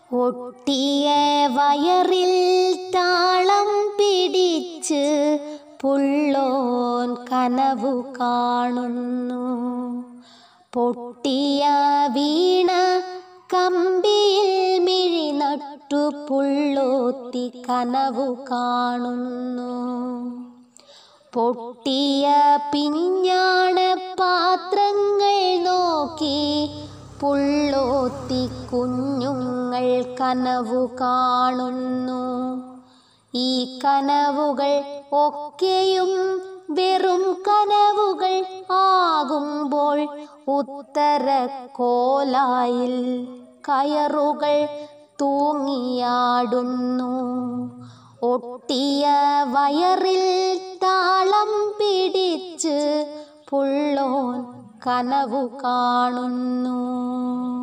ഒട്ടിയ വയറിൽ താളം പിടിച്ച് പുള്ളോൻ കനവു കാണുന്നു പൊട്ടിയ വീണ കമ്പിയിൽ മിഴി നട്ടു പുള്ളോത്തി കനവു കാണുന്നു പൊട്ടിയ പിഞ്ഞാണ പാത്രങ്ങൾ നോക്കി പുള്ളോത്തി കുഞ്ഞുങ്ങൾ കനവു കാണുന്നു ഈ കനവുകൾ ഒക്കെയും വെറും കനവുകൾ ആകുമ്പോൾ ഉത്തര കോലായിൽ കയറുകൾ തൂങ്ങിയാടുന്നു ഒട്ടിയ വയറിൽ താളം പിടിച്ച് പുള്ളോൻ കനവു കാണുന്നു